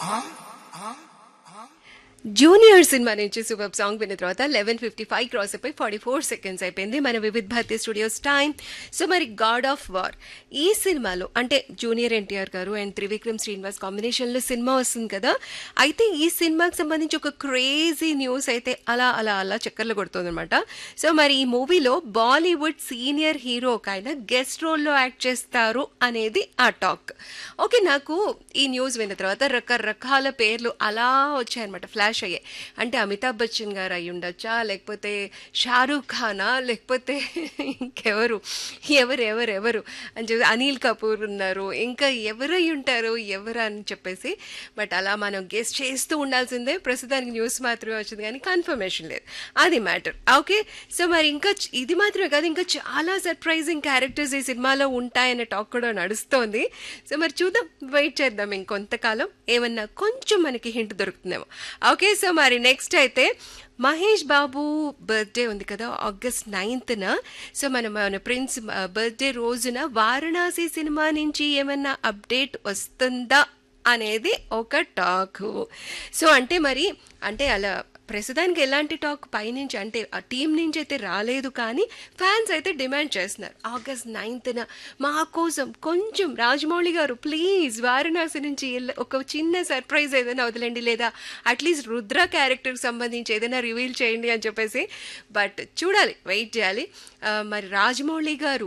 junior cinema నుంచి super song విన్న తర్వాత లెవెన్ ఫిఫ్టీ ఫైవ్ క్రాస్ అయిపోయి ఫార్టీ ఫోర్ సెకండ్స్ అయిపోయింది మన Vividh Bharati studios time so మరి గాడ్ ఆఫ్ వార్ ఈ సినిమాలో అంటే జూనియర్ ఎన్టీఆర్ గారు అండ్ త్రివిక్రమ్ శ్రీనివాస్ కాంబినేషన్లో సినిమా వస్తుంది కదా అయితే ఈ సినిమాకి సంబంధించి ఒక క్రేజీ న్యూస్ అయితే అలా అలా అలా చక్కర్లు కొడుతుంది అనమాట సో మరి ఈ మూవీలో బాలీవుడ్ సీనియర్ హీరో ఒక ఆయన గెస్ట్ రోల్లో యాక్ట్ చేస్తారు అనేది ఆ టాక్ ఓకే నాకు ఈ న్యూస్ విన్న తర్వాత రకరకాల పేర్లు అలా వచ్చాయన్నమాట ఫ్లాష్ అయ్యాయి అంటే అమితాబ్ బచ్చన్ గారు అయి ఉండొచ్చా లేకపోతే షారూఖ్ ఖానా లేకపోతే ఇంకెవరు ఎవరు ఎవరు ఎవరు అని చెప్పి అనిల్ కపూర్ ఉన్నారు ఇంకా ఎవరై ఉంటారు ఎవరు అని చెప్పేసి బట్ అలా మనం గెస్ట్ చేస్తూ ఉండాల్సిందే ప్రస్తుతానికి న్యూస్ మాత్రమే వచ్చింది కానీ కన్ఫర్మేషన్ లేదు అది మ్యాటర్ ఓకే సో మరి ఇంకా చ- ఇది మాత్రమే కాదు ఇంకా చాలా సర్ప్రైజింగ్ క్యారెక్టర్స్ ఈ సినిమాలో ఉంటాయనే టాక్ కూడా నడుస్తోంది సో మరి చూద్దాం వెయిట్ చేద్దాం ఇంకొంతకాలం ఏమన్నా కొంచెం మనకి హింట్ దొరుకుతుందేమో ఓకే సో మరి నెక్స్ట్ అయితే మహేష్ బాబు బర్త్డే ఉంది కదా ఆగస్ట్ నైన్త్న సో మన మన ప్రిన్స్ బర్త్డే రోజున వారణాసి సినిమా నుంచి ఏమన్నా అప్డేట్ వస్తుందా అనేది ఒక టాక్ సో అంటే మరి అంటే అలా ప్రస్తుతానికి ఎలాంటి టాక్ పైనుంచి అంటే ఆ టీం నుంచి అయితే రాలేదు కానీ ఫ్యాన్స్ అయితే డిమాండ్ చేస్తున్నారు ఆగస్ట్ నైన్త్న మా కోసం కొంచెం రాజమౌళి గారు ప్లీజ్ వారణాసి నుంచి ఎల్ల- ఒక చిన్న సర్ప్రైజ్ ఏదైనా వదలండి లేదా అట్లీస్ట్ రుద్ర క్యారెక్టర్కి సంబంధించి ఏదైనా రివీల్ చేయండి అని చెప్పేసి బట్ చూడాలి వెయిట్ చేయాలి ఆ, మరి రాజమౌళి గారు